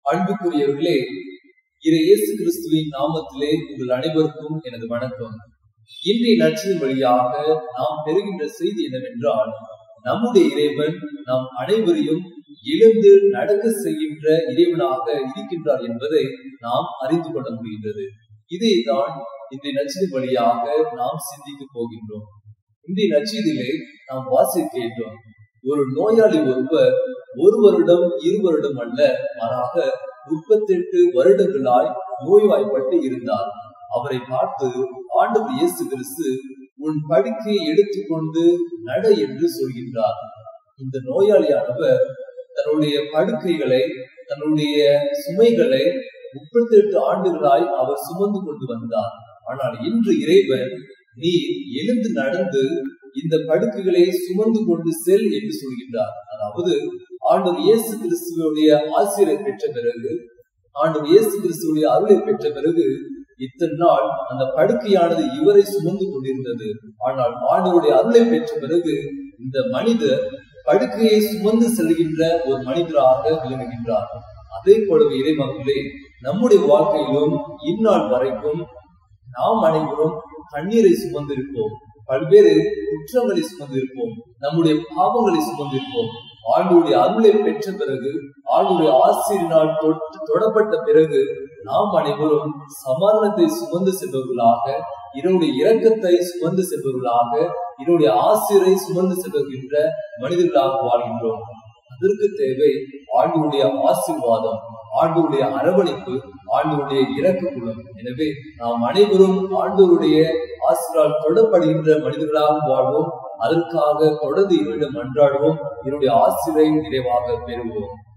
அன்புக்குரியவர்களே இரு இயேசு கிறிஸ்துவின் நாமத்திலே உங்கள் அனைவருக்கும் எனது வணக்கம் இன்றைய நட்சின் வழியாக நாம் பெறுகின்ற செய்தி என்னவென்றால் நம்முடைய இறைவன் நாம் அனைவரையும் எழுந்து நடக்க செய்கின்ற இறைவனாக இருக்கின்றார் என்பதை நாம் அறிந்து கொள்ள முடிகின்றது இதை தான் இன்றைய நச்சின் வழியாக நாம் சிந்திக்க போகின்றோம் இன்றைய நச்சீதிலே நாம் வாசிக்கின்றோம் ஒரு நோயாளி ஒருவர் ஒரு வருடம் இரு வருடம் அல்ல மாறாக முப்பத்தி எட்டு வருடங்களாய் நோய்வாய்ப்பட்டு இருந்தார் அவரை பார்த்து ஆண்டவர் இயேசு கிறிஸ்து உன் படுக்கையை எடுத்துக்கொண்டு நட என்று சொல்கின்றார் இந்த நோயாளியானவர் தன்னுடைய படுக்கைகளை தன்னுடைய சுமைகளை முப்பத்தி எட்டு ஆண்டுகளாய் அவர் சுமந்து கொண்டு வந்தார் ஆனால் இன்று இறைவன் நீ எழுந்து நடந்து இந்த படுக்கைகளை சுமந்து கொண்டு செல் என்று சொல்கின்றார் அதாவது ஆண்டவர் இயேசு கிறிஸ்துவனுடைய ஆசிரியரை பெற்ற பிறகு ஆண்டவர் இயேசு கிறிஸ்துவனுடைய அருளை பெற்ற பிறகு இத்தனை நாள் அந்த படுக்கையானது இவரை சுமந்து கொண்டிருந்தது ஆனால் ஆண்டவருடைய அருளை பெற்ற பிறகு இந்த மனிதர் படுக்கையை சுமந்து செல்கின்ற ஒரு மனிதராக விளங்குகின்றார் அதே போலவே இறைமகளே நம்முடைய வாழ்க்கையிலும் இந்நாள் வரைக்கும் நாம் அனைவரும் கண்ணீரை சுமந்திருப்போம் பல்வேறு குற்றங்களை சுமந்திருப்போம் நம்முடைய பாவங்களை சுமந்திருப்போம் ஆண்டுடைய அருளை பெற்ற பிறகு ஆண்டுடைய ஆசிரியனால் தொடப்பட்ட பிறகு நாம் அனைவரும் சமாதானத்தை சுமந்து செல்பவர்களாக இதனுடைய இரக்கத்தை சுமந்து செல்பவர்களாக இதனுடைய ஆசிரியரை சுமந்து செல்கின்ற மனிதர்களாக வாழ்கின்றோம் அதற்கு தேவை ஆண்டுடைய ஆசீர்வாதம் ஆண்டுடைய அரவணைப்பு ஆண்டுடைய இறக்க குலம் எனவே நாம் அனைவரும் ஆண்டோருடைய ஆசிரால் தொடப்படுகின்ற மனிதர்களாக வாழ்வோம் அதற்காக தொடர்ந்து இவரிடம் அன்றாடுவோம் என்னுடைய ஆசிரியை நிறைவாக பெறுவோம்